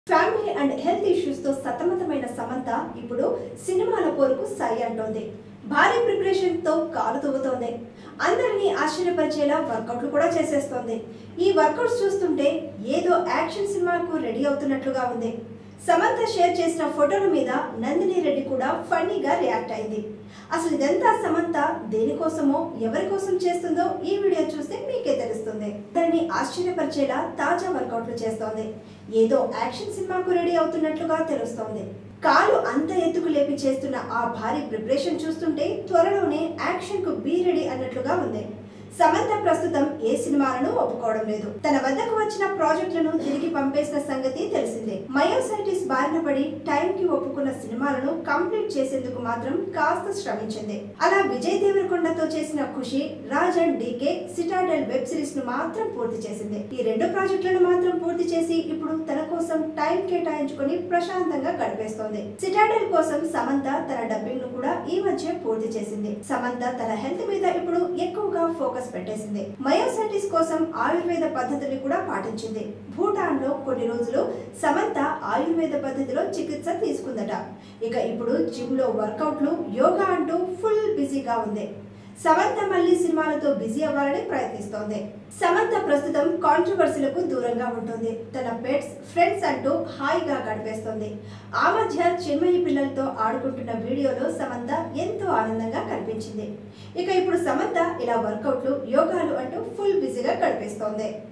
family and health issues తో సతమతమైన సమంత ఇప్పుడు సినిమాల పోరుకు సై అంటోంది భారీ ప్రిపరేషన్ తో కాలు తువ్వుతోంది అందరినీ ఆశ్చర్యపరిచేలా వర్కౌట్లు కూడా చేసేస్తోంది ఈ వర్కౌట్స్ చూస్తుంటే ఏదో యాక్షన్ సినిమాకు రెడీ అవుతున్నట్లుగా ఉంది సమంత షేర్ చేసిన ఫోటోల మీద నందిని రెడ్డి కూడా ఫన్నీగా రియాక్ట్ అయింది అసలు ఇదంతా సమంత దేనికోసమో ఎవరి కోసం చేస్తుందో ఈ వీడియో చూస్తే మీకే తెలుస్తుంది దాన్ని ఆశ్చర్యపరిచేలా తాజా వర్కౌట్లు చేస్తోంది ఏదో యాక్షన్ సినిమాకు రెడీ అవుతున్నట్లుగా తెలుస్తోంది కాలు అంత ఎత్తుకు లేపి చేస్తున్న ఆ భారీ ప్రిపరేషన్ చూస్తుంటే త్వరలోనే యాక్షన్ కు బీ రెడీ అన్నట్లుగా ఉంది సమంత ప్రస్తుతం ఏ సినిమాలను ఒప్పుకోవడం లేదు తన వద్దకు వచ్చిన ప్రాజెక్టులను తిరిగి పంపేసిన సంగతి తెలిసిందే మయోసైటిస్ బారిన పడి టైం కి ఒప్పుకున్న సినిమాలను కంప్లీట్ చేసేందుకు మాత్రం కాస్త శ్రమించింది అలా విజయ్ దేవరకొండతో చేసిన Kushi Raj and DK Citadel web series ను మాత్రం పూర్తి చేసింది ఈ రెండు ప్రాజెక్టులను మాత్రం పూర్తి చేసి ఇప్పుడు తన కోసం టైం కేటాయించుకొని ప్రశాంతంగా గడిపేస్తోంది సిటాడెల్ కోసం సమంత తన డబ్బింగ్ ను కూడా ఈ మధ్య పూర్తి చేసింది సమంత తన హెల్త్ మీద ఇప్పుడు ఎక్కువగా ఫోకస్ పెట్టేసింది మయోసైటిస్ కోసం ఆయుర్వేద పద్ధతిని కూడా పాటించింది భూటాన్ లో కొన్ని రోజులు సమంత ఆయుర్వేద పద్ధతిలో చికిత్స తీసుకుందట ఇక ఇప్పుడు జిమ్ లో వర్కౌట్లు యోగా అంటూ ఫుల్ బిజీగా ఉంది సమంత మళ్ళీ సినిమాలతో బిజీ అవ్వాలని ప్రయత్నిస్తోంది సమంత ప్రస్తుతం కాంట్రవర్సీలకు దూరంగా ఉంటుంది తన పెట్స్ ఫ్రెండ్స్ అంటూ హాయిగా గడిపేస్తోంది ఆ మధ్య చిన్మయి పిల్లలతో ఆడుకుంటున్న వీడియోలో సమంత ఎంతో ఆనందంగా కనిపించింది ఇక ఇప్పుడు సమంత ఇలా వర్కౌట్లు యోగాలు అంటూ ఫుల్ బిజీగా గడిపేస్తోంది